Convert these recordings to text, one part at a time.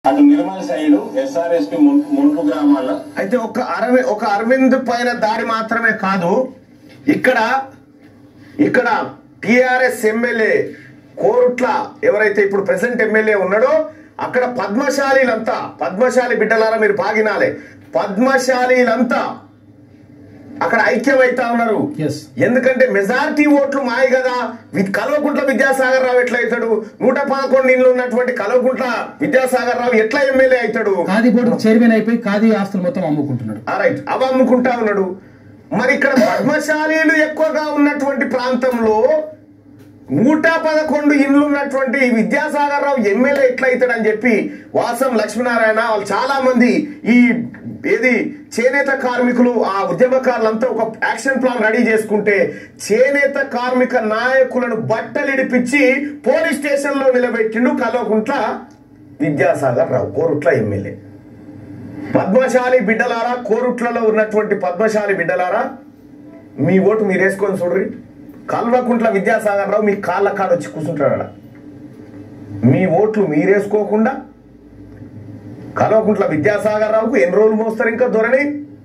అటు Nirmal side SRSP ముండ్లు గ్రామాల అయితే ఒక అరవింద్ ఒక అరవింద్ పైన దాడి మాత్రమే కాదు ఇక్కడ ఇక్కడ టిఆర్ఎస్ ఎమ్మెల్యే కోరుట్ల ఎవరైతే ఇప్పుడు ప్రెసెంట్ ఎమ్మెల్యే ఉన్నాడో అక్కడ పద్మశాలీలంతా పద్మశాలి బిడ్డలారా మీరు బాగినాలే పద్మశాలీలంతా అక్కడ ఐక్యమైతా ఉన్నారు Yes. ఎందుకంటే మెజారిటీ ఓట్లు మాయ కదా వి- కల్వకుంట్ల విద్యాసాగర్ రావు ఎట్లా అవుతాడు నూట పదకొండు ఇండ్లు ఉన్నటువంటి కల్వకుంట్ల విద్యాసాగర్ రావు ఎట్లా ఎమ్మెల్యే అవుతాడు ఖాదీ బోర్డు చైర్మన్ అయిపోయి ఖాదీ ఆస్తులు మొత్తం అమ్ముకుంటున్నాడు రైట్ అవి అమ్ముకుంటా ఉన్నాడు మరి ఇక్కడ పద్మశాలీలు ఎక్కువగా ఉన్నటువంటి ప్రాంతంలో నూట పదకొండు ఇండ్లు ఉన్నటువంటి ఈ విద్యాసాగర్ రావు ఎమ్మెల్యే ఎట్లయితాడని చెప్పి వాసం లక్ష్మీనారాయణ వాళ్ళు చాలా మంది ఈ ఏది చేనేత కార్మికులు ఆ ఉద్యమకారులంతా ఒక యాక్షన్ ప్లాన్ రెడీ చేసుకుంటే చేనేత కార్మిక నాయకులను బట్టలిడిపించి పోలీస్ స్టేషన్ లో నిలబెట్టిండు కల్వకుంట్ల విద్యాసాగర్ రావు కోరుట్ల ఎమ్మెల్యే పద్మశాలి బిడ్డలారా కోరుట్లలో ఉన్నటువంటి పద్మశాలి బిడ్డలారా మీ ఓటు మీరు వేసుకొని చూడ్రి కల్వకుంట్ల విద్యాసాగర్ రావు మీ కాళ్ళ కాడ వచ్చి కూర్చుంటాడు ఆడ. మీ ఓట్లు మీరేసుకోకుండా కల్వకుంట్ల విద్యాసాగర్ రావుకు ఎన్ని రోజులు మోస్తారు ఇంకా ధోరణి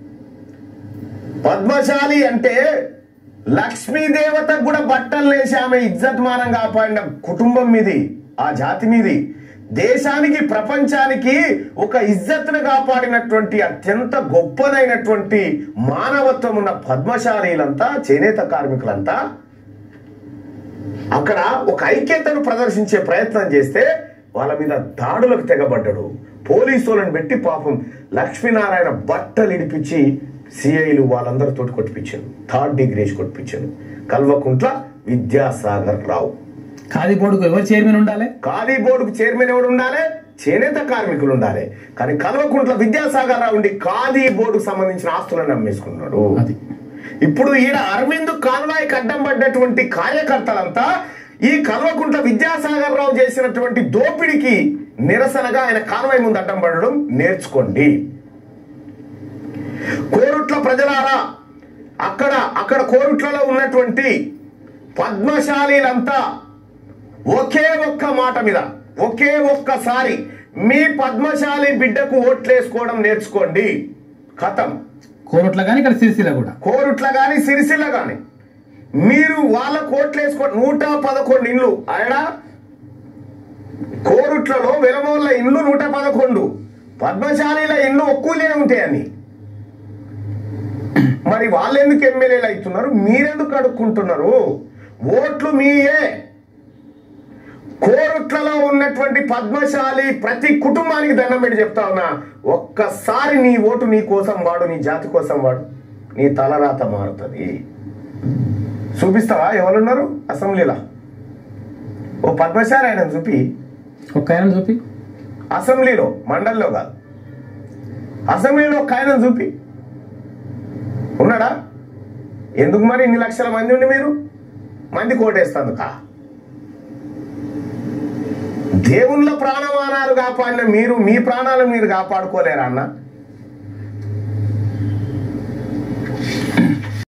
పద్మశాలి అంటే లక్ష్మీదేవతకు కూడా బట్టలు వేసి ఆమె ఇజ్జత్ మానం కాపాడిన కుటుంబం మీది ఆ జాతి మీది దేశానికి ప్రపంచానికి ఒక ఇజ్జత్ను కాపాడినటువంటి అత్యంత గొప్పదైనటువంటి మానవత్వం ఉన్న పద్మశాలీలంతా చేనేత కార్మికులంతా అక్కడ ఒక ఐక్యతను ప్రదర్శించే ప్రయత్నం చేస్తే వాళ్ళ మీద దాడులకు తెగబడ్డాడు పోలీసులను పెట్టి పాపం లక్ష్మీనారాయణ బట్టలు ఇడిపించి సిఐలు వాళ్ళందరితో కొట్టిపించాడు థర్డ్ డిగ్రీస్ కొట్టిపించాడు కల్వకుంట్ల విద్యాసాగర్ రావు ఖాదీ బోర్డుకు ఎవరు చైర్మన్ ఉండాలి ఖాళీ బోర్డుకు చైర్మన్ ఎవడు ఉండాలి చేనేత కార్మికులు ఉండాలి కానీ కల్వకుంట్ల విద్యాసాగర్ రావు ఉండి ఖాళీ బోర్డుకు సంబంధించిన ఆస్తులను అమ్మేసుకున్నాడు అది ఇప్పుడు ఈడ అరవింద్ కాన్వాయ్కి అడ్డం పడ్డటువంటి కార్యకర్తలంతా ఈ కల్వకుంట్ల విద్యాసాగర్ రావు చేసినటువంటి దోపిడికి నిరసనగా ఆయన కాన్వాయ్ ముందు అడ్డం పడడం నేర్చుకోండి కోరుట్ల ప్రజలారా అక్కడ అక్కడ కోరుట్లలో ఉన్నటువంటి పద్మశాలీలంతా ఒకే ఒక్క మాట మీద ఒకే ఒక్కసారి మీ పద్మశాలి బిడ్డకు ఓట్లేసుకోవడం నేర్చుకోండి కథం కోరట్ల కానీ ఇక్కడ సిరిసిల్ల కూడా కోరుట్ల గాని సిరిసిల్ల గాని మీరు వాళ్ళ కోట్లు వేసుకో నూట పదకొండు ఇండ్లు ఆయన కోరుట్లలో వెలమోళ్ళ ఇండ్లు నూట పదకొండు పద్మశాలీల ఇండ్లు ఒక్కులే ఉంటాయని మరి వాళ్ళు ఎందుకు ఎమ్మెల్యేలు అవుతున్నారు మీరెందుకు అడుక్కుంటున్నారు ఓట్లు మీయే కోరుట్లలో ఉన్నటువంటి పద్మశాలి ప్రతి కుటుంబానికి దండం పెట్టి చెప్తా ఉన్నా ఒక్కసారి నీ ఓటు నీ కోసం వాడు నీ జాతి కోసం వాడు నీ తలరాత మారుతుంది చూపిస్తావా ఎవరున్నారు అసెంబ్లీలో ఓ పద్మశాలి ఆయన చూపి ఒక్క ఆయన చూపి అసెంబ్లీలో మండలిలో కాదు అసెంబ్లీలో ఒక ఆయన చూపి ఉన్నాడా ఎందుకు మరి ఇన్ని లక్షల మంది ఉండి మీరు మంది కోటేస్తాను కా దేవుళ్ళ ప్రాణమానాలు కాపాడిన మీరు మీ ప్రాణాలు మీరు కాపాడుకోలేరా అన్న